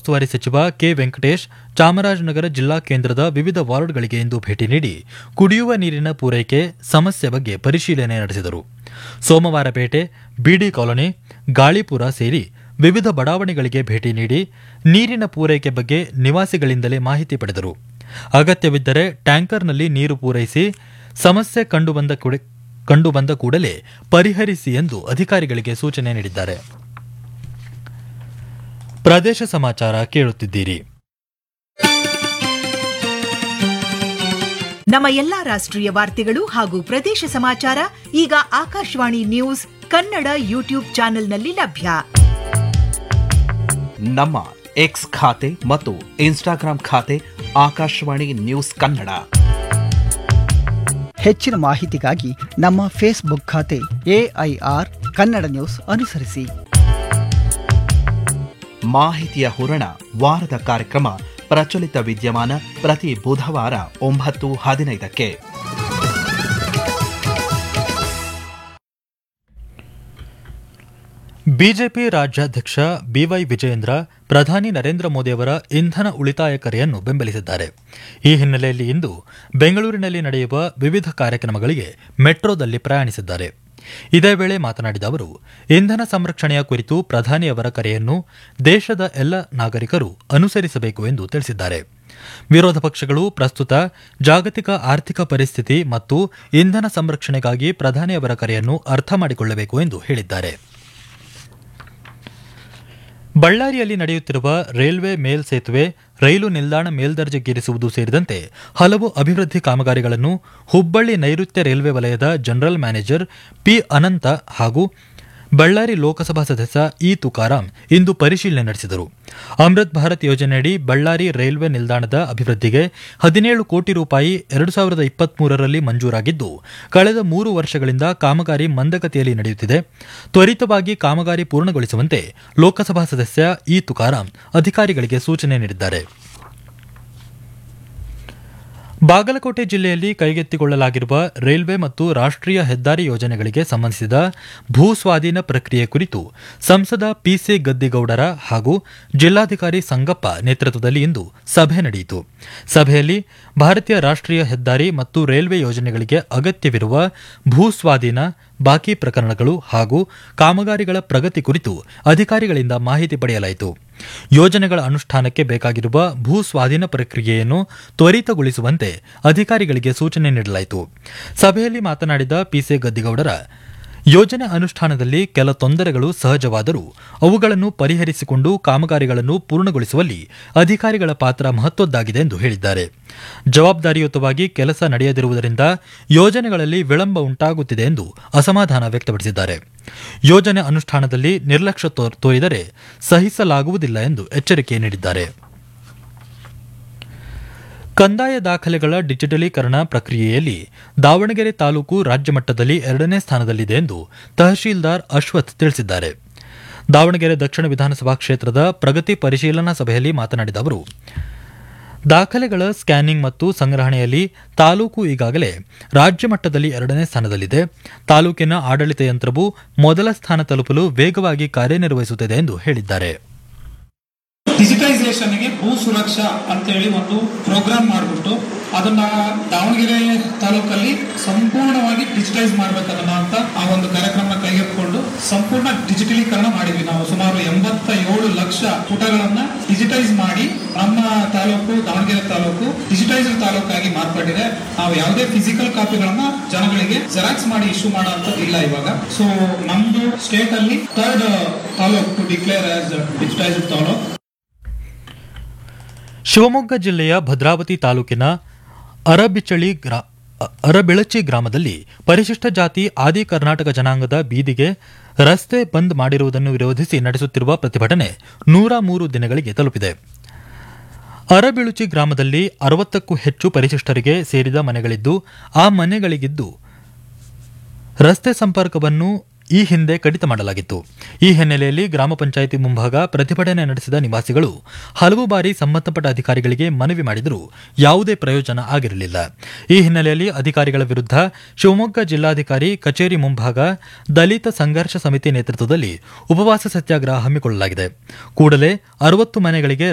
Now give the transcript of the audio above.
ಉಸ್ತುವಾರಿ ಸಚಿವ ಕೆ ವೆಂಕಟೇಶ್ ಚಾಮರಾಜನಗರ ಜಿಲ್ಲಾ ಕೇಂದ್ರದ ವಿವಿಧ ವಾರ್ಡ್ಗಳಿಗೆ ಇಂದು ಭೇಟಿ ನೀಡಿ ಕುಡಿಯುವ ನೀರಿನ ಪೂರೈಕೆ ಸಮಸ್ಯೆ ಬಗ್ಗೆ ಪರಿಶೀಲನೆ ನಡೆಸಿದರು ಸೋಮವಾರಪೇಟೆ ಬಿಡಿ ಕಾಲೋನಿ ಗಾಳಿಪುರ ಸೇರಿ ವಿವಿಧ ಬಡಾವಣೆಗಳಿಗೆ ಭೇಟಿ ನೀಡಿ ನೀರಿನ ಪೂರೈಕೆ ಬಗ್ಗೆ ನಿವಾಸಿಗಳಿಂದಲೇ ಮಾಹಿತಿ ಪಡೆದರು ಅಗತ್ಯವಿದ್ದರೆ ಟ್ಯಾಂಕರ್ನಲ್ಲಿ ನೀರು ಪೂರೈಸಿ ಸಮಸ್ಯೆ ಕಂಡುಬಂದ ಕೂಡ- ಕಂಡುಬಂದ ಕೂಡಲೇ ಪರಿಹರಿಸಿ ಎಂದು ಅಧಿಕಾರಿಗಳಿಗೆ ಸೂಚನೆ ನೀಡಿದ್ದಾರೆ ಪ್ರದೇಶ ಸಮಾಚಾರ ಕೇಳುತ್ತಿದ್ದೀರಿ ನಮ್ಮ ಎಲ್ಲಾ ರಾಷ್ಟ್ರೀಯ ವಾರ್ತೆಗಳು ಹಾಗೂ ಪ್ರದೇಶ ಸಮಾಚಾರ ಈಗ ಆಕಾಶವಾಣಿ ನ್ಯೂಸ್ ಕನ್ನಡ ಯೂಟ್ಯೂಬ್ ಚಾನೆಲ್ನಲ್ಲಿ ಲಭ್ಯ ನಮ್ಮ ಎಕ್ಸ್ ಖಾತೆ ಮತ್ತು ಇನ್ಸ್ಟಾಗ್ರಾಂ ಖಾತೆ ಆಕಾಶವಾಣಿ ನ್ಯೂಸ್ ಕನ್ನಡ ಹೆಚ್ಚಿನ ಮಾಹಿತಿಗಾಗಿ ನಮ್ಮ ಫೇಸ್ಬುಕ್ ಖಾತೆ ಎಐಆರ್ ಕನ್ನಡ ನ್ಯೂಸ್ ಅನುಸರಿಸಿ ಮಾಹಿತಿಯ ಹೂರಣ ವಾರದ ಕಾರ್ಯಕ್ರಮ ಪ್ರಚಲಿತ ವಿದ್ಯಮಾನ ಪ್ರತಿ ಬುಧವಾರ ಒಂಬತ್ತು ಹದಿನೈದಕ್ಕೆ ಬಿಜೆಪಿ ರಾಜ್ಯಾಧ್ಯಕ್ಷ ಬಿವೈ ವಿಜಯೇಂದ್ರ ಪ್ರಧಾನಿ ನರೇಂದ್ರ ಮೋದಿಯವರ ಇಂಧನ ಉಳಿತಾಯ ಕರೆಯನ್ನು ಬೆಂಬಲಿಸಿದ್ದಾರೆ ಈ ಹಿನ್ನೆಲೆಯಲ್ಲಿ ಇಂದು ಬೆಂಗಳೂರಿನಲ್ಲಿ ನಡೆಯುವ ವಿವಿಧ ಕಾರ್ಯಕ್ರಮಗಳಿಗೆ ಮೆಟ್ರೋದಲ್ಲಿ ಪ್ರಯಾಣಿಸಿದ್ದಾರೆ ಇದೇ ವೇಳೆ ಮಾತನಾಡಿದ ಅವರು ಇಂಧನ ಸಂರಕ್ಷಣೆಯ ಕುರಿತು ಪ್ರಧಾನಿಯವರ ಕರೆಯನ್ನು ದೇಶದ ಎಲ್ಲ ನಾಗರಿಕರು ಅನುಸರಿಸಬೇಕು ಎಂದು ತಿಳಿಸಿದ್ದಾರೆ ವಿರೋಧ ಪಕ್ಷಗಳು ಪ್ರಸ್ತುತ ಜಾಗತಿಕ ಆರ್ಥಿಕ ಪರಿಸ್ಥಿತಿ ಮತ್ತು ಇಂಧನ ಸಂರಕ್ಷಣೆಗಾಗಿ ಪ್ರಧಾನಿಯವರ ಕರೆಯನ್ನು ಅರ್ಥ ಮಾಡಿಕೊಳ್ಳಬೇಕು ಎಂದು ಹೇಳಿದ್ದಾರೆ ಬಳ್ಳಾರಿಯಲ್ಲಿ ನಡೆಯುತ್ತಿರುವ ರೈಲ್ವೆ ಮೇಲ್ ಸೇತುವೆ ರೈಲು ನಿಲ್ದಾಣ ಮೇಲ್ದರ್ಜೆಗೇರಿಸುವುದು ಸೇರಿದಂತೆ ಹಲವು ಅಭಿವೃದ್ಧಿ ಕಾಮಗಾರಿಗಳನ್ನು ಹುಬ್ಬಳ್ಳಿ ನೈಋತ್ಯ ರೈಲ್ವೆ ವಲಯದ ಜನರಲ್ ಮ್ಯಾನೇಜರ್ ಪಿ ಅನಂತ ಹಾಗೂ ಬಳ್ಳಾರಿ ಲೋಕಸಭಾ ಸದಸ್ಯ ಇ ತುಕಾರಾಂ ಇಂದು ಪರಿಶೀಲನೆ ನಡೆಸಿದರು ಅಮೃತ್ ಭಾರತ್ ಯೋಜನೆಯಡಿ ಬಳ್ಳಾರಿ ರೈಲ್ವೆ ನಿಲ್ದಾಣದ ಅಭಿವೃದ್ಧಿಗೆ ಹದಿನೇಳು ಕೋಟಿ ರೂಪಾಯಿ ಎರಡು ಸಾವಿರದ ಇಪ್ಪತ್ಮೂರರಲ್ಲಿ ಮಂಜೂರಾಗಿದ್ದು ಕಳೆದ ಮೂರು ವರ್ಷಗಳಿಂದ ಕಾಮಗಾರಿ ಮಂದಗತಿಯಲ್ಲಿ ನಡೆಯುತ್ತಿದೆ ತ್ವರಿತವಾಗಿ ಕಾಮಗಾರಿ ಪೂರ್ಣಗೊಳಿಸುವಂತೆ ಲೋಕಸಭಾ ಸದಸ್ಯ ಇ ತುಕಾರಾಂ ಅಧಿಕಾರಿಗಳಿಗೆ ಸೂಚನೆ ನೀಡಿದ್ದಾರೆ ಬಾಗಲಕೋಟೆ ಜಿಲ್ಲೆಯಲ್ಲಿ ಕೈಗೆತ್ತಿಕೊಳ್ಳಲಾಗಿರುವ ರೈಲ್ವೆ ಮತ್ತು ರಾಷ್ಟ್ರೀಯ ಹೆದ್ದಾರಿ ಯೋಜನೆಗಳಿಗೆ ಸಂಬಂಧಿಸಿದ ಭೂ ಸ್ವಾಧೀನ ಪ್ರಕ್ರಿಯೆ ಕುರಿತು ಸಂಸದ ಪಿಸಿ ಗದ್ದಿಗೌಡರ ಹಾಗೂ ಜಿಲ್ಲಾಧಿಕಾರಿ ಸಂಗಪ್ಪ ನೇತೃತ್ವದಲ್ಲಿ ಇಂದು ಸಭೆ ನಡೆಯಿತು ಸಭೆಯಲ್ಲಿ ಭಾರತೀಯ ರಾಷ್ಟ್ರೀಯ ಹೆದ್ದಾರಿ ಮತ್ತು ರೈಲ್ವೆ ಯೋಜನೆಗಳಿಗೆ ಅಗತ್ಯವಿರುವ ಭೂ ಸ್ವಾಧೀನ ಬಾಕಿ ಪ್ರಕರಣಗಳು ಹಾಗೂ ಕಾಮಗಾರಿಗಳ ಪ್ರಗತಿ ಕುರಿತು ಅಧಿಕಾರಿಗಳಿಂದ ಮಾಹಿತಿ ಪಡೆಯಲಾಯಿತು ಯೋಜನೆಗಳ ಅನುಷ್ಠಾನಕ್ಕೆ ಬೇಕಾಗಿರುವ ಭೂ ಸ್ವಾಧೀನ ಪ್ರಕ್ರಿಯೆಯನ್ನು ತ್ವರಿತಗೊಳಿಸುವಂತೆ ಅಧಿಕಾರಿಗಳಿಗೆ ಸೂಚನೆ ನೀಡಲಾಯಿತು ಸಭೆಯಲ್ಲಿ ಮಾತನಾಡಿದ ಪಿಸಿ ಗದ್ದಿಗೌಡರ ಯೋಜನೆ ಅನುಷ್ಠಾನದಲ್ಲಿ ಕೆಲ ತೊಂದರೆಗಳು ಸಹಜವಾದರೂ ಅವುಗಳನ್ನು ಪರಿಹರಿಸಿಕೊಂಡು ಕಾಮಗಾರಿಗಳನ್ನು ಪೂರ್ಣಗೊಳಿಸುವಲ್ಲಿ ಅಧಿಕಾರಿಗಳ ಪಾತ್ರ ಮಹತ್ವದ್ದಾಗಿದೆ ಎಂದು ಹೇಳಿದ್ದಾರೆ ಜವಾಬ್ದಾರಿಯುತವಾಗಿ ಕೆಲಸ ನಡೆಯದಿರುವುದರಿಂದ ಯೋಜನೆಗಳಲ್ಲಿ ವಿಳಂಬ ಉಂಟಾಗುತ್ತಿದೆ ಎಂದು ಅಸಮಾಧಾನ ವ್ಯಕ್ತಪಡಿಸಿದ್ದಾರೆ ಯೋಜನೆ ಅನುಷ್ಠಾನದಲ್ಲಿ ನಿರ್ಲಕ್ಷ್ಯ ತೋ- ತೋರಿದರೆ ಸಹಿಸಲಾಗುವುದಿಲ್ಲ ಎಂದು ಎಚ್ಚರಿಕೆ ನೀಡಿದ್ದಾರೆ ಕಂದಾಯ ದಾಖಲೆಗಳ ಡಿಜಿಟಲೀಕರಣ ಪ್ರಕ್ರಿಯೆಯಲ್ಲಿ ದಾವಣಗೆರೆ ತಾಲೂಕು ರಾಜ್ಯ ಮಟ್ಟದಲ್ಲಿ ಎರಡನೇ ಸ್ಥಾನದಲ್ಲಿದೆ ಎಂದು ತಹಶೀಲ್ದಾರ್ ಅಶ್ವಥ್ ತಿಳಿಸಿದ್ದಾರೆ ದಾವಣಗೆರೆ ದಕ್ಷಿಣ ವಿಧಾನಸಭಾ ಕ್ಷೇತ್ರದ ಪ್ರಗತಿ ಪರಿಶೀಲನಾ ಸಭೆಯಲ್ಲಿ ಮಾತನಾಡಿದ ಅವರು ದಾಖಲೆಗಳ ಸ್ಕ್ಯಾನಿಂಗ್ ಮತ್ತು ಸಂಗ್ರಹಣೆಯಲ್ಲಿ ತಾಲೂಕು ಈಗಾಗಲೇ ರಾಜ್ಯ ಮಟ್ಟದಲ್ಲಿ ಎರಡನೇ ಸ್ಥಾನದಲ್ಲಿದೆ ತಾಲೂಕಿನ ಆಡಳಿತ ಯಂತ್ರವು ಮೊದಲ ಸ್ಥಾನ ತಲುಪಲು ವೇಗವಾಗಿ ಕಾರ್ಯನಿರ್ವಹಿಸುತ್ತಿದೆ ಎಂದು ಹೇಳಿದ್ದಾರೆ ಡಿಜಿಟೈಸೇಷನ್ಗೆ ಭೂ ಸುರಕ್ಷಾ ಅಂತೇಳಿ ಒಂದು ಪ್ರೋಗ್ರಾಮ್ ಮಾಡಿಬಿಟ್ಟು ಅದನ್ನ ದಾವಣಗೆರೆ ತಾಲೂಕಲ್ಲಿ ಸಂಪೂರ್ಣವಾಗಿ ಡಿಜಿಟೈಸ್ ಮಾಡ್ಬೇಕು ಅದನ್ನ ಅಂತ ಆ ಒಂದು ಕಾರ್ಯಕ್ರಮ ಕೈಗೆತ್ತಿಕೊಂಡು ಸಂಪೂರ್ಣ ಡಿಜಿಟಲೀಕರಣ ಮಾಡಿದ್ವಿ ನಾವು ಸುಮಾರು ಎಂಬತ್ತ ಏಳು ಲಕ್ಷ ಪುಟಗಳನ್ನ ಡಿಜಿಟೈಸ್ ಮಾಡಿ ನಮ್ಮ ತಾಲೂಕು ದಾವಣಗೆರೆ ತಾಲೂಕು ಡಿಜಿಟೈಸ್ಡ್ ತಾಲೂಕಾಗಿ ಮಾರ್ಪಟ್ಟಿದೆ ನಾವು ಯಾವುದೇ ಫಿಸಿಕಲ್ ಕಾಪಿಗಳನ್ನ ಜನಗಳಿಗೆ ಜೆರಾಕ್ಸ್ ಮಾಡಿ ಇಶ್ಯೂ ಮಾಡೋಂಥದ್ದು ಇಲ್ಲ ಇವಾಗ ಸೊ ನಮ್ದು ಸ್ಟೇಟ್ ಅಲ್ಲಿ third taluk to declare as digitised taluk Shivamogga ಜಿಲ್ಲೆಯ ಭದ್ರಾವತಿ ತಾಲೂಕಿನ ಅರಬಿಚಳಿ ಗ್ರಾ ಅರಬಿಳಚಿ ಗ್ರಾಮದಲ್ಲಿ ಪರಿಶಿಷ್ಟ ಜಾತಿ ಆದಿ ಕರ್ನಾಟಕ ಜನಾಂಗದ ಬೀದಿಗೆ ರಸ್ತೆ ಬಂದ್ ಮಾಡಿರುವುದನ್ನು ವಿರೋಧಿಸಿ ನಡೆಸುತ್ತಿರುವ ಪ್ರತಿಭಟನೆ ನೂರ ಮೂರು ದಿನಗಳಿಗೆ ತಲುಪಿದೆ ಅರಬಿಳುಚಿ ಗ್ರಾಮದಲ್ಲಿ ಅರವತ್ತಕ್ಕೂ ಹೆಚ್ಚು ಪರಿಶಿಷ್ಟರಿಗೆ ಸೇರಿದ ಮನೆಗಳಿದ್ದು ಆ ಮನೆಗಳಿಗಿದ್ದು ರಸ್ತೆ ಸಂಪರ್ಕವನ್ನು ಈ ಹಿಂದೆ ಕಡಿತ ಮಾಡಲಾಗಿತ್ತು ಈ ಹಿನ್ನೆಲೆಯಲ್ಲಿ ಗ್ರಾಮ ಪಂಚಾಯಿತಿ ಮುಂಭಾಗ ಪ್ರತಿಭಟನೆ ನಡೆಸಿದ ನಿವಾಸಿಗಳು ಹಲವು ಬಾರಿ ಸಂಬಂಧಪಟ್ಟ ಅಧಿಕಾರಿಗಳಿಗೆ ಮನವಿ ಮಾಡಿದರೂ ಯಾವುದೇ ಪ್ರಯೋಜನ ಆಗಿರಲಿಲ್ಲ ಈ ಹಿನ್ನೆಲೆಯಲ್ಲಿ ಅಧಿಕಾರಿಗಳ ವಿರುದ್ಧ ಶಿವಮೊಗ್ಗ ಜಿಲ್ಲಾಧಿಕಾರಿ ಕಚೇರಿ ಮುಂಭಾಗ ದಲಿತ ಸಂಘರ್ಷ ಸಮಿತಿ ನೇತೃತ್ವದಲ್ಲಿ ಉಪವಾಸ ಸತ್ಯಾಗ್ರಹ ಹಮ್ಮಿಕೊಳ್ಳಲಾಗಿದೆ ಕೂಡಲೇ ಅರವತ್ತು ಮನೆಗಳಿಗೆ